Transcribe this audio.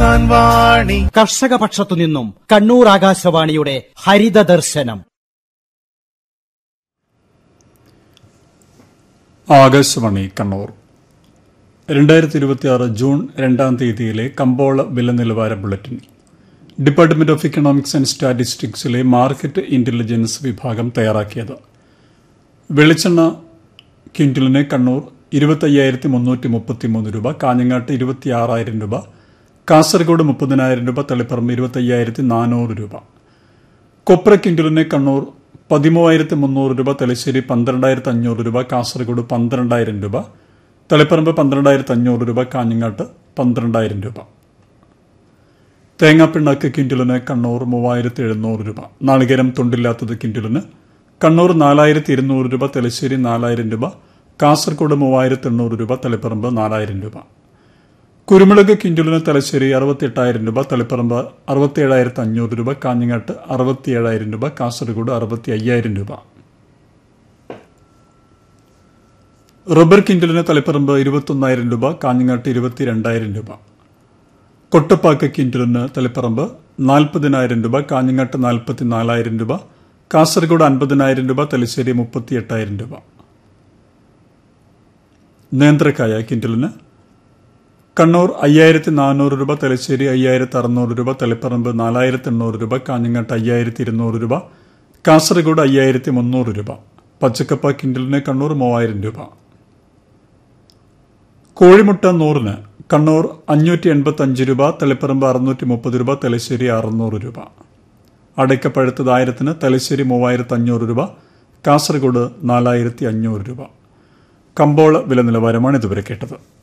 കിസാൻ വാണി കർഷക പക്ഷത്തു നിന്നും കണ്ണൂർ ആകാശവാണിയുടെ ഹരിത ദർശനം ആകാശവാണി കണ്ണൂർ രണ്ടായിരത്തി ഇരുപത്തിയാറ് ജൂൺ രണ്ടാം തീയതിയിലെ കമ്പോള വില നിലവാര bulletin department of economics and സ്റ്റാറ്റിസ്റ്റിക്സിലെ മാർക്കറ്റ് ഇന്റലിജൻസ് വിഭാഗം തയ്യാറാക്കിയത് വെളിച്ചെണ്ണ ക്വിന്റലിന് കണ്ണൂർ ഇരുപത്തയ്യായിരത്തി മുന്നൂറ്റി മുപ്പത്തിമൂന്ന് രൂപ കാഞ്ഞങ്ങാട്ട് ഇരുപത്തിയാറായിരം രൂപ കാസർഗോഡ് മുപ്പതിനായിരം രൂപ തളിപ്പറമ്പ് ഇരുപത്തയ്യായിരത്തി നാനൂറ് രൂപ കൊപ്ര ക്വിന്റലിന് കണ്ണൂർ പതിമൂവായിരത്തി മുന്നൂറ് രൂപ തലശ്ശേരി പന്ത്രണ്ടായിരത്തി അഞ്ഞൂറ് രൂപ കാസർഗോഡ് പന്ത്രണ്ടായിരം രൂപ തളിപ്പറമ്പ് പന്ത്രണ്ടായിരത്തി അഞ്ഞൂറ് രൂപ കാഞ്ഞങ്ങാട്ട് പന്ത്രണ്ടായിരം രൂപ തേങ്ങാപ്പിണ്ണാക്ക് ക്വിന്റലിന് കണ്ണൂർ മൂവായിരത്തി എഴുന്നൂറ് രൂപ നാളികേരം തൊണ്ടില്ലാത്തത് ക്വിന്റലിന് കണ്ണൂർ നാലായിരത്തി ഇരുന്നൂറ് രൂപ തലശ്ശേരി നാലായിരം രൂപ കാസർഗോഡ് മൂവായിരത്തി എണ്ണൂറ് രൂപ തളിപ്പറമ്പ് നാലായിരം രൂപ കുരുമുളക് ക്വിന്റലിന് തലശ്ശേരി അറുപത്തിയെട്ടായിരം രൂപ തളിപ്പറമ്പ് അറുപത്തിയേഴായിരത്തി അഞ്ഞൂറ് രൂപ കാഞ്ഞങ്ങാട്ട് അറുപത്തിയേഴായിരം രൂപ കാസർഗോഡ് അറുപത്തി അയ്യായിരം രൂപ റബ്ബർ ക്വിന്റലിന് തളിപ്പറമ്പ് ഇരുപത്തൊന്നായിരം രൂപ കാഞ്ഞങ്ങാട്ട് ഇരുപത്തിരണ്ടായിരം രൂപ കൊട്ടപ്പാക്ക് ക്വിന്റലിന് തളിപ്പറമ്പ് നാൽപ്പതിനായിരം രൂപ കാഞ്ഞങ്ങാട്ട് നാൽപ്പത്തി നാലായിരം രൂപ കാസർഗോഡ് അൻപതിനായിരം രൂപ തലശ്ശേരി മുപ്പത്തിയെട്ടായിരം രൂപ നേന്ത്രക്കായ ക്വിന്റലിന് കണ്ണൂർ അയ്യായിരത്തി നാനൂറ് രൂപ തലശ്ശേരി അയ്യായിരത്തി അറുന്നൂറ് രൂപ തളിപ്പറമ്പ് നാലായിരത്തി എണ്ണൂറ് രൂപ കാഞ്ഞങ്ങാട്ട് അയ്യായിരത്തി ഇരുന്നൂറ് രൂപ കാസർഗോഡ് അയ്യായിരത്തി മുന്നൂറ് രൂപ പച്ചക്കപ്പ കിൻഡലിന് കണ്ണൂർ മൂവായിരം രൂപ കോഴിമുട്ട നൂറിന് കണ്ണൂർ അഞ്ഞൂറ്റി എൺപത്തി അഞ്ച് രൂപ തളിപ്പറമ്പ് അറുന്നൂറ്റി മുപ്പത് രൂപ തലശ്ശേരി അറുന്നൂറ് രൂപ അടയ്ക്കപ്പഴുത്തത് ആയിരത്തിന് തലശ്ശേരി മൂവായിരത്തി അഞ്ഞൂറ് രൂപ കാസർഗോഡ് നാലായിരത്തി അഞ്ഞൂറ് രൂപ കമ്പോള വില നിലവാരമാണ് ഇതുവരെ കേട്ടത്